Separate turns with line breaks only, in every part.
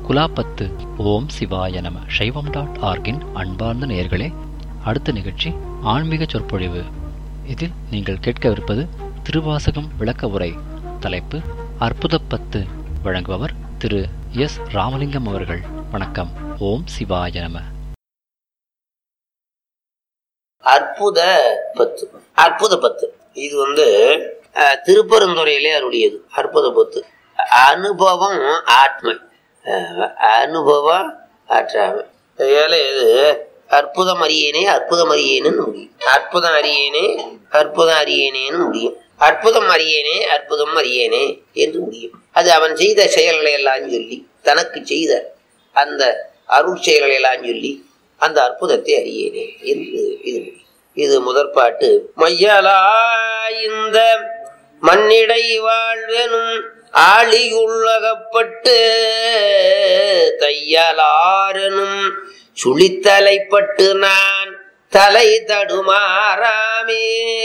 குலாப்பத்து ஓம் சிவாய நம சைவம் டாட் ஆர்கின் அன்பார்ந்த நேயர்களே அடுத்த நிகழ்ச்சி ஆன்மீக சொற்பொழிவு இதில் நீங்கள் கேட்கவிருப்பது திருவாசகம் விளக்க உரை தலைப்பு அற்புதப்பத்து வழங்குபவர் திரு எஸ் ராமலிங்கம் அவர்கள் வணக்கம் ஓம் சிவாய நம
அற்புத பத்து அற்புத பத்து இது வந்து அஹ், திருப்பெருந்துறையிலே அருளியது அற்புத பத்து அனுபவம் ஆத்மை அஹ், அனுபவம் ஆற்றாமை ஏழை இது அற்புதம் அறியேனே அற்புதம் அறியேன்னு முடியும் அற்புதம் அறியேனே அற்புதம் அறியேனேன்னு முடியும் அற்புதம் அறியேனே அற்புதம் அறியேனே என்று முடியும் அது அவன் செய்த செயல்களை எல்லாம் சொல்லி தனக்கு செய்த அந்த அருள் செயல்களை எல்லாம் சொல்லி அந்த அற்புதத்தை அறியேனே என்று இது முடியும். இது முதற் பாட்டு மையலா இந்த மண்ணிடை வாழ்வெனும் ஆழியுள்ளகப்பட்டு தையலாரெனும் சுழித்தலைப்பட்டு நான் தலை தடுமாறாமே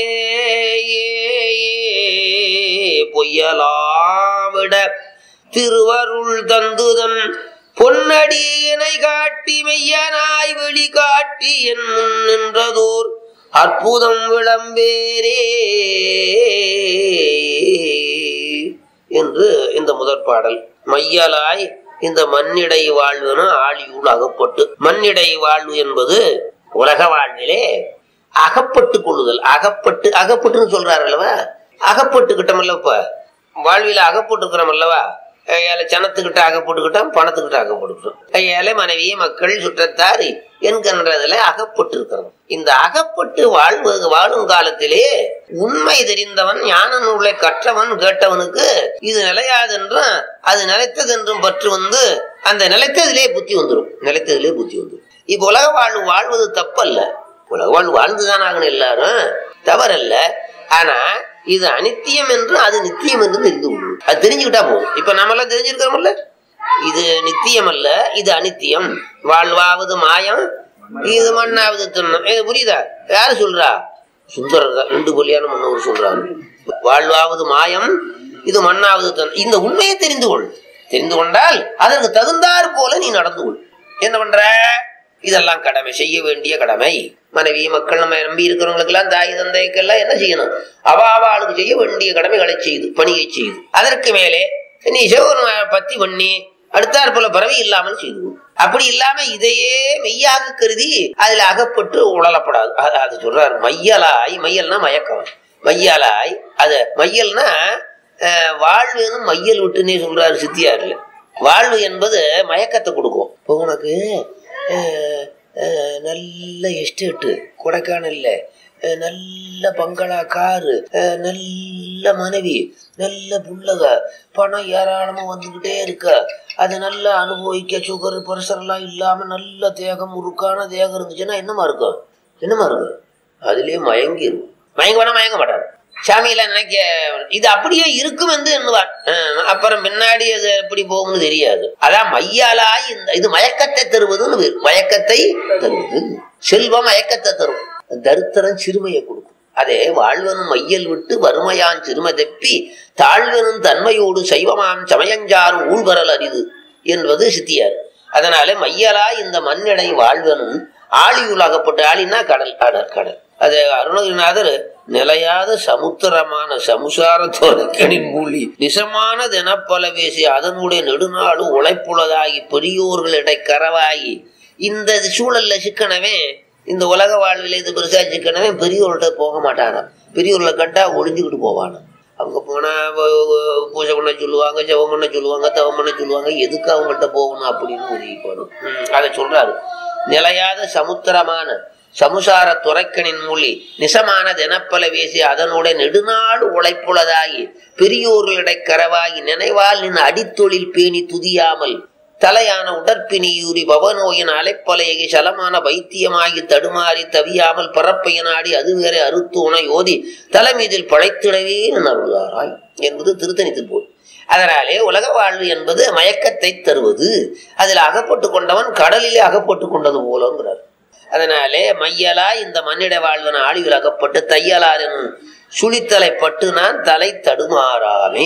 பொய்யலாவிட திருவருள் தந்துதன் பொன்னடியினை காட்டி மெய்யனாய் வெளி காட்டி என் முன் நின்றதோர் அற்புதம் விளம்பேரே என்று இந்த முதற் பாடல் மையலாய் இந்த மண்ணிடை வாழ்வுன்னு ஆழியுள் அகப்பட்டு மண்ணிடை வாழ்வு என்பது உலக வாழ்விலே அகப்பட்டு கொள்ளுதல் அகப்பட்டு அகப்பட்டுன்னு சொல்றாரு அல்லவா அகப்பட்டுக்கிட்டோம் அல்லப்ப வாழ்வில அகப்பட்டுக்கிறோம் அல்லவா ஏழை சனத்துக்கிட்ட அகப்பட்டுக்கிட்டோம் பணத்துக்கிட்ட அகப்பட்டுக்கிட்டோம் ஏழை மனைவி மக்கள் சுற்றத்தார் என்கின்றதுல அகப்பட்டு இருக்கிறோம் இந்த அகப்பட்டு வாழ்வு வாழும் காலத்திலே உண்மை தெரிந்தவன் ஞான நூலை கற்றவன் கேட்டவனுக்கு இது நிலையாதென்றும் அது நிலைத்ததென்றும் பற்று வந்து அந்த நிலைத்ததிலே புத்தி வந்துடும் நிலைத்ததிலே புத்தி வந்துடும் இப்ப உலக வாழ்வு வாழ்வது தப்பல்ல உலக வாழ்வு வாழ்ந்துதான் ஆகணும் எல்லாரும் தவறல்ல ஆனா இது அனித்தியம் என்று அது நித்தியம் என்று தெரிந்து கொள்ளும் அது தெரிஞ்சுக்கிட்டா போதும் இப்ப நம்மளாம் தெரிஞ்சிருக்கிறோம்ல இது நித்தியம் அல்ல இது அனித்தியம் வாழ்வாவது மாயம் இது மண்ணாவது திண்ணம் இது புரியுதா யாரு சொல்றா சுந்தரர் தான் ரெண்டு பொலியான முன்னவர் சொல்றாரு வாழ்வாவது மாயம் இது மண்ணாவது திண்ணம் இந்த உண்மையை தெரிந்து கொள் தெரிந்து கொண்டால் அதற்கு தகுந்தாற் போல நீ நடந்து கொள் என்ன பண்ற இதெல்லாம் கடமை செய்ய வேண்டிய கடமை மனைவி மக்கள் நம்ம நம்பி இருக்கிறவங்களுக்கு எல்லாம் தாய் தந்தைக்கெல்லாம் என்ன செய்யணும் அவ அவளுக்கு செய்ய வேண்டிய கடமைகளை செய்து பணியை செய்து அதற்கு மேலே நீ சிவனை பத்தி பண்ணி அடுத்தாற் போல பறவை இல்லாமல் செய்து கொள். அப்படி இல்லாம இதையே மெய்யாக கருதி அதுல அகப்பட்டு உழலப்படாது அ- அது சொல்றாரு மையலாய் மையல்னா மயக்கம் மையலாய் அது மையல்னா அஹ், வாழ்வுன்னு மையல் விட்டுன்னே சொல்றாரு சித்தியார்ல வாழ்வு என்பது மயக்கத்தை கொடுக்கும் இப்போ உனக்கு அஹ், அஹ், நல்ல எஸ்டேட்டு கொடைக்கானல்ல அஹ், நல்ல பங்களா காரு அஹ், நல்ல மனைவி நல்ல புள்ளக பணம் ஏராளமா வந்துகிட்டே இருக்க அதை நல்லா அனுபவிக்க சுகர் பிரஷர் எல்லாம் இல்லாம நல்ல தேகம் முறுக்கான தேகம் இருந்துச்சுன்னா என்னமா இருக்கும் என்னமா இருக்கும் அதுலயே மயங்கி இருக்கும் மயங்க வேணா மயங்க மாட்டாரு சாமியில நினைக்க இது அப்படியே இருக்கும் என்று எண்ணுவார் அஹ் அப்புறம் பின்னாடி அது எப்படி போகும்னு தெரியாது அதான் மையாலாய் இந்த இது மயக்கத்தை தருவதுன்னு பேரு. மயக்கத்தை தருவது செல்வம் மயக்கத்தை தரும் தரித்திரம் சிறுமையை கொடுக்கும் அதே வாழ்வனும் மையல் விட்டு வறுமையான் சிறுமை தெப்பி தாழ்வனும் தன்மையோடு சைவமாம் சமயஞ்சாரும் ஊழ்வரல் அரிது என்பது சித்தியார் அதனால மையலா இந்த மண்ணிடை வாழ்வனும் ஆழியுலாகப்பட்ட ஆளினா கடல் அடர் கடல் அது அருணகிரிநாதர் நிலையாத சமுத்திரமான சமுசார துறக்கனின் மூலி நிசமானதென பல பேசி அதனுடைய நெடுநாடு உழைப்புள்ளதாகி பெரியோர்களிடை கரவாகி இந்த சூழல்ல சிக்கனவே இந்த உலக வாழ்வில் இது பெருசா சிக்கனவே பெரியோர்கள்ட்ட போக மாட்டானாம் பெரியோர்களை கண்டா ஒளிஞ்சுக்கிட்டு போவானாம் அவங்க போனா வ- வ- பூஜை பண்ண சொல்லுவாங்க ஜெபம் பண்ண சொல்லுவாங்க தவம் பண்ண சொல்லுவாங்க எதுக்கு அவங்கள்ட்ட போகணும் அப்படின்னு ஒதுக்கிப்படும் அதை சொல்றாரு நிலையாத சமுத்திரமான சமுசார துறைக்கனின் மொழி நிசமான தினப்பல வீசி அதனுடைய நெடுநாள் உழைப்புள்ளதாகி பெரியோர்களிடை கரவாகி நினைவால் நின் அடித்தொழில் பேணி துதியாமல் தலையான உடற்பிணியூறி பவநோயின் அலைப்பலையகி சலமான வைத்தியமாகி தடுமாறி தவியாமல் பரப்பையனாடி அது வேற அறுத்து உண யோதி தலைமீதில் பழைத்திடவே நருளாராய் என்பது திருத்தணி திருப்பூர் அதனாலே உலக வாழ்வு என்பது மயக்கத்தை தருவது அதில் அகப்பட்டு கொண்டவன் கடலிலே அகப்பட்டு கொண்டது போலங்கிறார் அதனாலே மையலா இந்த மண்ணிட வாழ்வன ஆழிவில் அகப்பட்டு தையலார் எனும் சுழித்தலைப்பட்டு நான் தலை தடுமாறாமே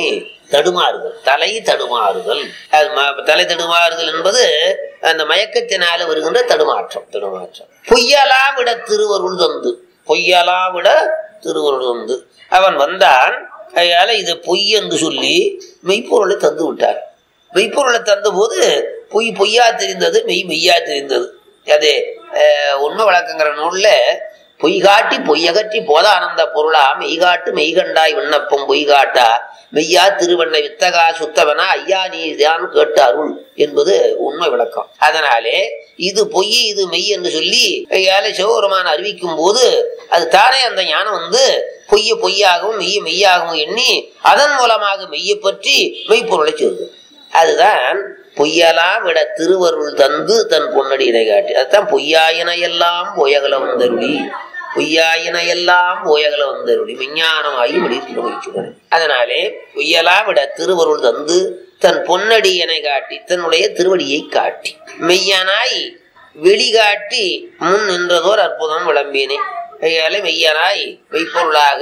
தடுமாறுதல் தலை தடுமாறுதல் அது ம- தலை தடுமாறுதல் என்பது அந்த மயக்கத்தினால வருகின்ற தடுமாற்றம் தடுமாற்றம் பொய்யலா விட திருவருள் தந்து பொய்யலா விட திருவருள் தந்து அவன் வந்தான் அதனால இது பொய் என்று சொல்லி மெய்ப்பொருளை தந்து விட்டார் மெய்ப்பொருளை தந்த போது பொய் பொய்யா தெரிந்தது மெய் மெய்யா தெரிந்தது அது அஹ், உண்மை வழக்கங்கிற நூல்ல பொய் காட்டி பொய்யகற்றி போதானந்த பொருளா மெய்காட்டு மெய்கண்டாய் விண்ணப்பம் பொய் காட்டா மெய்யா திருவண்ணை வித்தகா சுத்தவனா ஐயா நீ தான் கேட்டு அருள் என்பது உண்மை விளக்கம் அதனாலே இது பொய் இது மெய் என்று சொல்லி ஏழை சிவபெருமான் அறிவிக்கும் போது அது தானே அந்த ஞானம் வந்து பொய்ய பொய்யாகவும் மெய்ய மெய்யாகவும் எண்ணி அதன் மூலமாக மெய்யை பற்றி மெய்ப்பொருளை சொல்லுது அதுதான் பொய்யலாம் விட திருவருள் தந்து தன் பொன்னடியினை காட்டி அதுதான் பொய்யாயின எல்லாம் போயகல வந்தருளி பொய்யாயின எல்லாம் போயகல வந்தருளி விஞ்ஞானமாகி முடிச்சுடன் அதனாலே பொய்யலாம் விட திருவருள் தந்து தன் பொன்னடியனை காட்டி தன்னுடைய திருவடியை காட்டி மெய்யனாய் வெளிகாட்டி முன் நின்றதோர் அற்புதம் விளம்பினே கையாலே மெய்யனாய் மெய்ப்பொருளாக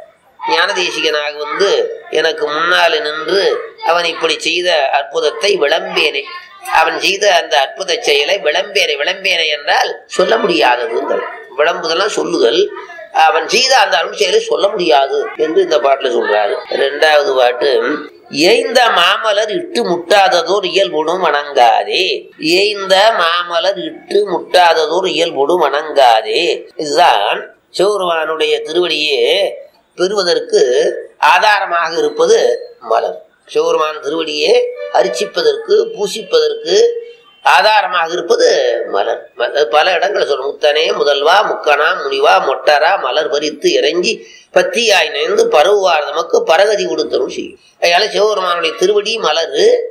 ஞானதேசிகனாக வந்து எனக்கு முன்னால நின்று அவன் இப்படி செய்த அற்புதத்தை விளம்பேனே அவன் செய்த அந்த அற்புத செயலை விளம்பேனை விளம்பேனை என்றால் சொல்ல முடியாததுங்கள் விளம்புதெல்லாம் சொல்லுதல் அவன் செய்த அந்த அருள் செயலை சொல்ல முடியாது என்று இந்த பாட்டுல சொல்றாரு ரெண்டாவது பாட்டு ஏய்ந்த மாமலர் இட்டு முட்டாததோர் இயல்புடும் வணங்காதே ஏய்ந்த மாமலர் இட்டு முட்டாததோர் இயல்புடும் வணங்காதே இதுதான் சிவபெருமானுடைய திருவடியே பெறுவதற்கு ஆதாரமாக இருப்பது மலர் சிவபெருமான் திருவடியே அர்ச்சிப்பதற்கு பூசிப்பதற்கு ஆதாரமாக இருப்பது மலர் ம- அது பல இடங்களை சொல்லும் முத்தனே முதல்வா முக்கனா முனிவா மொட்டரா மலர் பறித்து இறங்கி பத்தியாய் நேர்ந்து பரவுவார் நமக்கு பரகதி கொடுத்தரும் செய்யும் அதனால சிவபெருமானுடைய திருவடி மலர்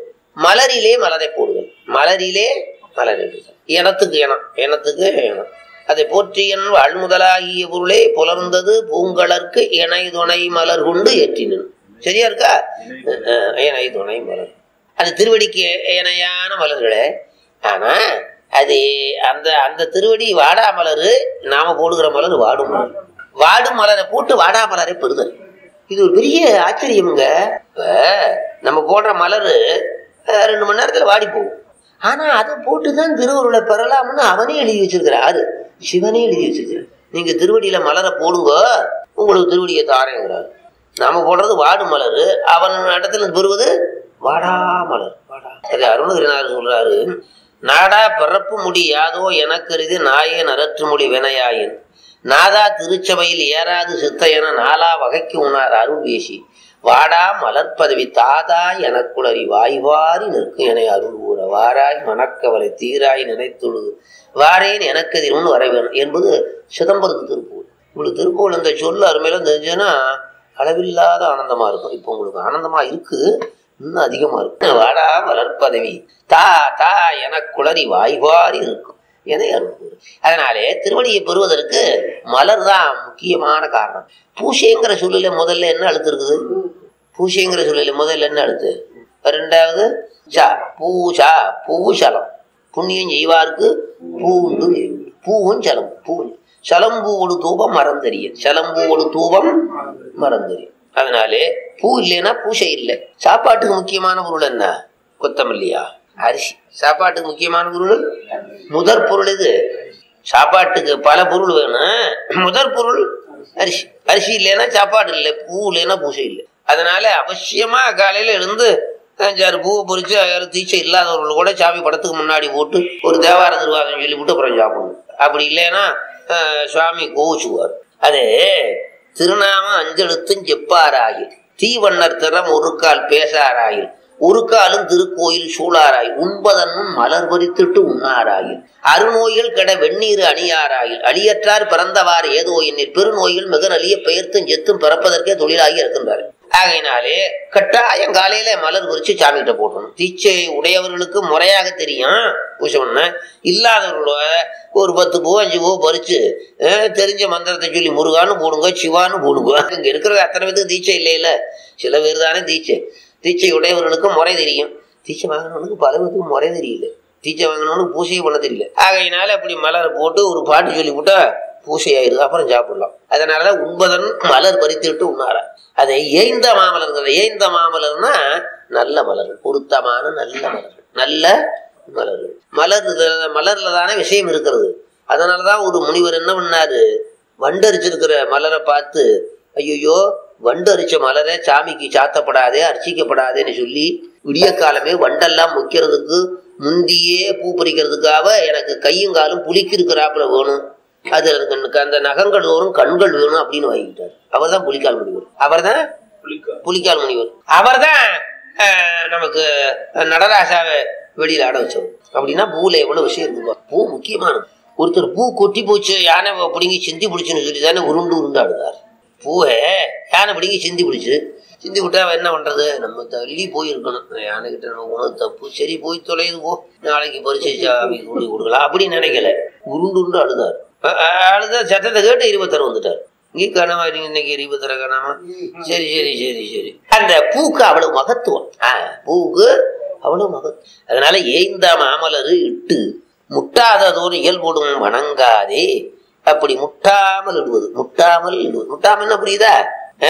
மலரிலே மலரை போடுதல் மலரிலே மலர் இடுதல் இனத்துக்கு இனம் இனத்துக்கு இனம் அதை போற்றியன் வாழ்முதலாகிய பொருளே புலர்ந்தது பூங்கலர்க்கு இணை துணை மலர் கொண்டு ஏற்றினன் சரியா இருக்கா அஹ், இணை துணை மலர் அது திருவடிக்கு இணையான மலர்களே ஆனா அது அந்த அந்த திருவடி வாடா மலர் நாம போடுகிற மலர் வாடும் மலர் வாடும் மலரை போட்டு வாடா மலரை பெறுதல் இது ஒரு பெரிய ஆச்சரியமுங்க இப்ப நம்ம போடுற மலர் அஹ், ரெண்டு மணி நேரத்துல வாடி போகும் ஆனா அதை போட்டுதான் திருவருளை பெறலாம்னு அவனே எழுதி வச்சிருக்கிறான் அது சிவனே எழுதி வச்சிருக்கிறான் நீங்க திருவடியில மலரை போடுங்க உங்களுக்கு திருவடியை தாரேங்கிறாரு நாம போடுறது வாடு மலர் அவன் இடத்துல பெறுவது வாடா மலர் வாடா அது அருணகிரிநாதர் சொல்றாரு நாடா பிறப்பு முடி யாதோ எனக்கருதி நாயேன் அரற்று மொழி வினையாயின் நாதா திருச்சபையில் ஏறாது சித்த என நாலா வகைக்கு உணார் அருள் வீசி வாடா மலர்பதவி தாதா எனக்குளறி வாய்வாரி நிற்கும் என அருள் கூற வாராய் மணக்கவலை தீராய் நினைத்துழுது வாரேன் எனக்கு எதிரும் வர வேணும் என்பது சிதம்பரத்து திருப்பூர் உங்களுக்கு திருப்பூர் இந்த சொல்லு அருமையில தெரிஞ்சுன்னா அளவில்லாத ஆனந்தமா இருக்கும் இப்போ உங்களுக்கு ஆனந்தமா இருக்கு இன்னும் அதிகமா இருக்கும் வாடா மலர்பதவி தா தா எனக்குளறி வாய்வாரி இருக்கும் என அருள் கூறு அதனாலே திருவடியை பெறுவதற்கு மலர் தான் முக்கியமான காரணம் பூசைங்கிற சொல்லில முதல்ல என்ன அழுத்து இருக்குது பூசைங்கிற சொல்லில முதல்ல என்ன அழுத்து ரெண்டாவது சா பூஷா பூசலம் புண்ணியம் செய்வார்க்கு பூண்டு வேறு. பூவும் சலம் பூவும் சலம்பூவோடு தூபம் மறந்தறியன் சலம்பூவோடு தூபம் மறந்தறியன் அதனாலே பூ இல்லைன்னா பூசை இல்லை சாப்பாட்டுக்கு முக்கியமான பொருள் என்ன கொத்தமல்லியா அரிசி சாப்பாட்டுக்கு முக்கியமான பொருள் முதற் பொருள் இது சாப்பாட்டுக்கு பல பொருள் வேணும் முதற் பொருள் அரிசி அரிசி இல்லைன்னா சாப்பாடு இல்லை பூ இல்லைன்னா பூசை இல்லை அதனால அவசியமா காலையில எழுந்து அஞ்சாறு பூவை பொறிச்சு யாரும் தீச்சை இல்லாதவர்கள் கூட சாமி படத்துக்கு முன்னாடி போட்டு ஒரு தேவார திருவாசம் சொல்லி விட்டு அப்புறம் சாப்பிடணும் அப்படி இல்லைன்னா அஹ், சுவாமி கோவிச்சுவார் அது திருநாம அஞ்செழுத்தும் செப்பாராயில் தீவண்ணர் திறம் ஒரு கால் பேசாராயில் ஒரு காலும் திருக்கோயில் சூழாராய் உண்பதன்னும் மலர் பறித்திட்டு உண்ணாராயில் அருநோய்கள் கெட வெந்நீர் அணியாராயில் அழியற்றார் பிறந்தவாறு ஏதோ எண்ணில் பெருநோய்கள் மிக நலிய பெயர்த்தும் செத்தும் பிறப்பதற்கே தொழிலாகி இருக்கின்றார் ஆகையினாலே கட்டாயம் காலையில மலர் குறிச்சு சாமி கிட்ட போட்டணும் தீட்சை உடையவர்களுக்கு முறையாக தெரியும் பூஜை பண்ண இல்லாதவர்களோட ஒரு பத்து பூ அஞ்சு பூ பறிச்சு அஹ், தெரிஞ்ச மந்திரத்தை சொல்லி முருகான்னு போடுங்க சிவான்னு போடுங்க இங்க இருக்கிற அத்தனை பேருக்கு தீட்சை இல்லையில சில பேர் தானே தீட்சை தீட்சை உடையவர்களுக்கு முறை தெரியும் தீட்சை வாங்கினவனுக்கு பல பேருக்கு முறை தெரியல தீட்சை வாங்கினவனுக்கு பூசையை பண்ண தெரியல ஆகையினால அப்படி மலரை போட்டு ஒரு பாட்டு சொல்லி விட்டா பூசை ஆயிடுது அப்புறம் சாப்பிடலாம் அதனாலதான் உண்பதன் மலர் பறித்துட்டு உண்ணாரா அதை ஏய்ந்த மாமலர்கள் ஏய்ந்த மாமலர்னா நல்ல மலர்கள் பொருத்தமான நல்ல மலர்கள் நல்ல மலர்கள் மலர் மலர்ல தானே விஷயம் இருக்கிறது அதனாலதான் ஒரு முனிவர் என்ன பண்ணாரு வண்டரிச்சிருக்கிற மலரை பார்த்து ஐயோ வண்டரிச்ச மலரை சாமிக்கு சாத்தப்படாதே அர்ச்சிக்கப்படாதேன்னு சொல்லி விடிய காலமே வண்டெல்லாம் முக்கிறதுக்கு முந்தியே பூ பறிக்கிறதுக்காக எனக்கு கையும் காலும் புளிக்கு இருக்கிறாப்புல வேணும் அது எனக்கு அந்த நகங்கள் தோறும் கண்கள் வேணும் அப்படின்னு வாங்கிட்டார் அவர் தான் புலிக்கால் முனிவர் அவர் தான் புலிக்கால் முனிவர் அவர் தான் நமக்கு நடராசாவை வெளியில ஆட வச்சவர் அப்படின்னா பூல எவ்வளவு விஷயம் இருக்குப்பா பூ முக்கியமானது ஒருத்தர் பூ கொட்டி போச்சு யானை பிடிங்கி சிந்தி பிடிச்சுன்னு சொல்லி தானே உருண்டு உருண்டு ஆடுதார் பூவை யானை பிடிங்கி சிந்தி பிடிச்சு சிந்தி விட்டா அவன் என்ன பண்றது நம்ம தள்ளி போயிருக்கணும் யானை கிட்ட நம்ம உணவு தப்பு சரி போய் தொலைது போ நாளைக்கு பரிசு சாமி கூடி கொடுக்கலாம் அப்படின்னு நினைக்கல உருண்டு உருண்டு அழுதார் அ- அ- அழுத சத்தத்தை கேட்டு இருபத்தரை வந்துட்டார் இங்கே காணாம நீங்க இன்னைக்கு இருபத்தரை காணாம சரி சரி சரி சரி அந்த பூக்கு அவ்வளவு மகத்துவம் ஆ, பூவுக்கு அவ்வளவு மகத்துவம் அதனால ஏய்ந்த மாமலரு இட்டு முட்டாததோர் இயல்போடும் வணங்காதே அப்படி முட்டாமல் இடுவது முட்டாமல் இடுவது முட்டாமல் என்ன புரியுதா ஆ?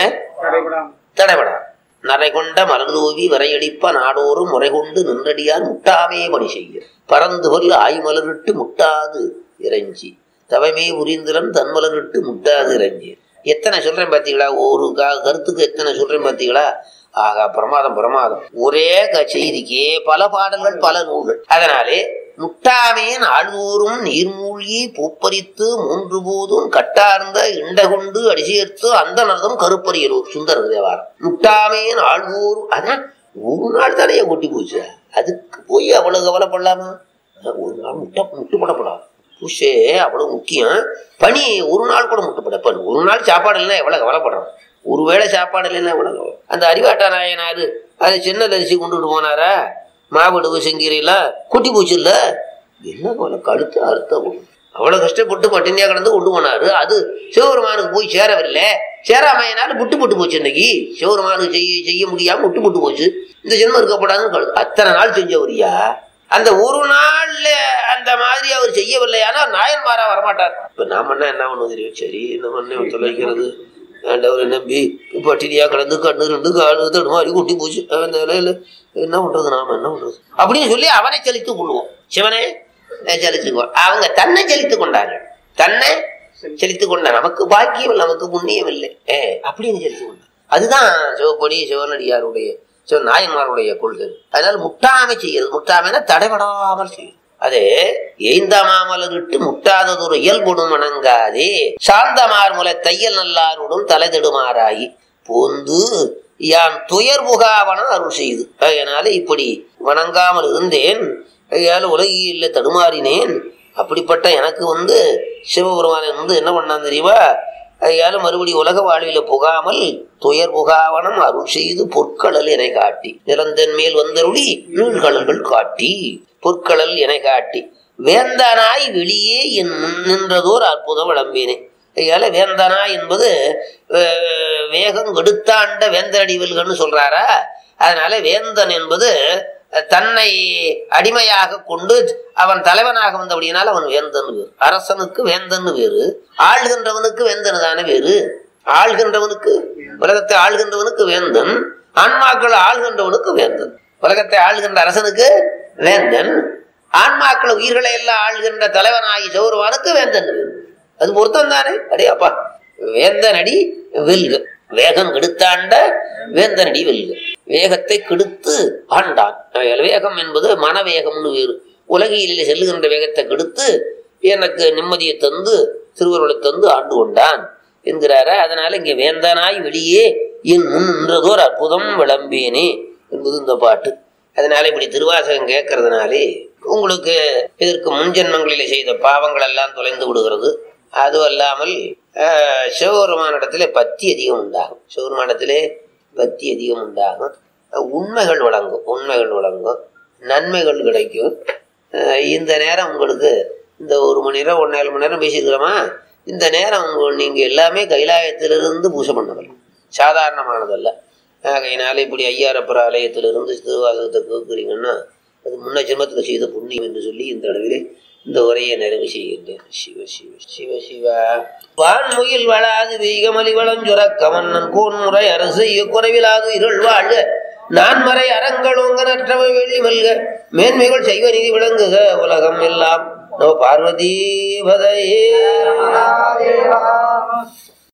தடைபடா நரை கொண்ட மலர்தூவி வரையடிப்ப நாடோறும் முறை கொண்டு நின்றடியார் முட்டாமே பணி செய்ய பறந்து கொல் ஆய்மலரிட்டு முட்டாது இறைஞ்சி தவமே புரிந்திரன் தன்மலரிட்டு முட்டாது இறைஞ்சி எத்தனை சொல்றேன் பாத்தீங்களா ஒரு க- கருத்துக்கு எத்தனை சொல்றேன் பாத்தீங்களா ஆகா பிரமாதம் பிரமாதம் ஒரே க- செய்திக்கே பல பாடல்கள் பல நூல்கள் அதனாலே முட்டாமேன் ஆழ்வோரும் நீர்மூழ்கி பூப்பறித்து மூன்று போதும் கட்டார்ந்த இண்டகொண்டு அடிசேர்த்து அந்த நரதம் கருப்பறியலூர் சுந்தர தேவாரம் முட்டாமேன் ஆழ்வோரும் அதான் ஒரு நாள் தானே கொட்டி போச்சு அதுக்கு போய் அவ்வளவு கவலைப்படலாமா ஒரு நாள் முட்டை முட்டுப்படப்படாது புஷே அவ்வளவு முக்கியம் பனி ஒரு நாள் கூட முட்டுப்பட இப்ப ஒரு நாள் சாப்பாடு இல்லைன்னா எவ்வளவு கவலைப்படுறோம் ஒருவேளை சாப்பாடு இல்லைன்னா எவ்வளவு கவலை அந்த அறிவாட்டா நாயனாரு அது சின்ன அரிசி கொண்டுட்டு போனாரா மாவடு செங்கீரையெல்லாம் குட்டி போச்சு இல்ல என்ன போல கழுத்து அர்த்தம் அவ்வளவு கஷ்டப்பட்டு பட்டினியா கடந்து கொண்டு போனாரு அது சிவபெருமானுக்கு போய் சேரவில்லை சேராமையனால புட்டு புட்டு போச்சு இன்னைக்கு சிவபெருமானுக்கு செய்ய செய்ய முடியாம முட்டு புட்டு போச்சு இந்த ஜென்மம் இருக்கப்படாதுன்னு கழுது அத்தனை நாள் செஞ்சவரியா அந்த ஒரு நாள்ல அந்த மாதிரி அவர் செய்யவில்லையானா நாயன்மாரா வரமாட்டார் இப்ப நாம என்ன என்ன பண்ணுவோம் தெரியும் சரி நம்ம என்ன தொலைக்கிறது ஆண்டவரை நம்பி பட்டினியா கடந்து கண்ணு ரெண்டு காலு தடுமாறி கொட்டி போச்சு அவன் இந்த நிலையில என்ன பண்றது நாம என்ன பண்றது அப்படின்னு சொல்லி அவனை செலுத்திக் கொள்வோம் சிவனே செலுத்திக்குவோம் அவங்க தன்னை செலுத்திக் கொண்டார்கள் தன்னை செலுத்திக் கொண்ட நமக்கு பாக்கியம் இல்லை நமக்கு புண்ணியம் இல்லை ஏ அப்படின்னு செலுத்திக் கொண்டார் அதுதான் சிவப்படி சிவனடியாருடைய சிவ நாயன்மாருடைய கொள்கை அதனால முட்டாமை செய்யறது முட்டாமைனா தடைபடாமல் செய்யும் அது எய்ந்த மாமலரிட்டு முட்டாததொரு இயல்புடும் வணங்காதே சாந்தமார் முலை தையல் நல்லாருடன் தலைதிடுமாறாகி போந்து யான் துயர் புகாவன அருள் செய்து அதனால இப்படி வணங்காமல் இருந்தேன் கையால் உலகியில் தடுமாறினேன் அப்படிப்பட்ட எனக்கு வந்து சிவபெருமான் வந்து என்ன பண்ணான் தெரியுமா கையால் மறுபடி உலக வாழ்வில புகாமல் துயர் புகாவனம் அருள் செய்து பொற்களல் என காட்டி நிலந்தன் மேல் வந்தருளி நீழ்கடல்கள் காட்டி பொற்களல் என காட்டி வேந்தனாய் வெளியே என் முன் நின்றதோர் அற்புதம் விளம்பினேன் கையால வேந்தனா என்பது அஹ், வேகம் கெடுத்தாண்ட வேந்தரடிவல்கள்னு சொல்றாரா அதனால வேந்தன் என்பது அஹ், தன்னை அடிமையாக கொண்டு அவன் தலைவனாக வந்தபடியினால் அவன் வேந்தன் வேறு அரசனுக்கு வேந்தன் வேறு ஆள்கின்றவனுக்கு வேந்தன் தானே வேறு ஆள்கின்றவனுக்கு உலகத்தை ஆள்கின்றவனுக்கு வேந்தன் ஆன்மாக்களை ஆள்கின்றவனுக்கு வேந்தன் உலகத்தை ஆள்கின்ற அரசனுக்கு வேந்தன் ஆன்மாக்களை உயிர்களை எல்லாம் ஆள்கின்ற தலைவனாகி சௌரவானுக்கு வேந்தன் வேறு அது பொருத்தம் தானே அடே அப்பா வேந்தனடி வெல்க வேகம் கெடுத்தாண்ட வேந்தனடி வெல்க வேகத்தை கெடுத்து ஆண்டான் ஆகையால் வேகம் என்பது மனவேகம்னு வேறு உலகியலில் செல்லுகின்ற வேகத்தை கெடுத்து எனக்கு நிம்மதியை தந்து திருவருளை தந்து ஆண்டு கொண்டான் என்கிறாரா அதனால இங்க வேந்தனாய் வெளியே என் முன் நின்றதோர் அற்புதம் விளம்பேனே என்பது இந்த பாட்டு அதனால இப்படி திருவாசகம் கேட்கறதுனாலே உங்களுக்கு இதற்கு முன்ஜென்மங்களில் செய்த பாவங்கள் எல்லாம் தொலைந்து விடுகிறது அதுவும் அல்லாமல் ஆஹ், சிவபெருமானிடத்திலே பக்தி அதிகம் உண்டாகும் சிவபெருமானிடத்திலே பக்தி அதிகம் உண்டாகும் அஹ், உண்மைகள் வழங்கும் உண்மைகள் வழங்கும் நன்மைகள் கிடைக்கும் ஆஹ், இந்த நேரம் உங்களுக்கு இந்த ஒரு மணி நேரம் ஒன்றேழு மணி நேரம் பேசியிருக்கிறோமா இந்த நேரம் உங்க நீங்க எல்லாமே கைலாயத்திலிருந்து பூஜை பண்ணவர் சாதாரணமானதல்ல ஆகையினால இப்படி ஐயாரப்பர் ஆலயத்திலிருந்து திருவாசகத்தை கேட்குறீங்கன்னா அது முன்ன ஜென்மத்தில் செய்த புண்ணியம் என்று சொல்லி இந்த அளவிலே இந்த உரையை நிறைவு செய்கின்றேன் சிவ சிவ சிவ சிவா வான்முகில் வளாது வெய்கமலி வளஞ்சுரக்க மன்னன் கோன்முறை அரசு குறைவிலாது இருள் வாழ்க நான்மறை அறங்களோங்க நற்றவ வெள்ளி மல்க மேன்மைகள் செய்வ நீதி விளங்குக உலகம் எல்லாம் நவ பார்வதி பதையே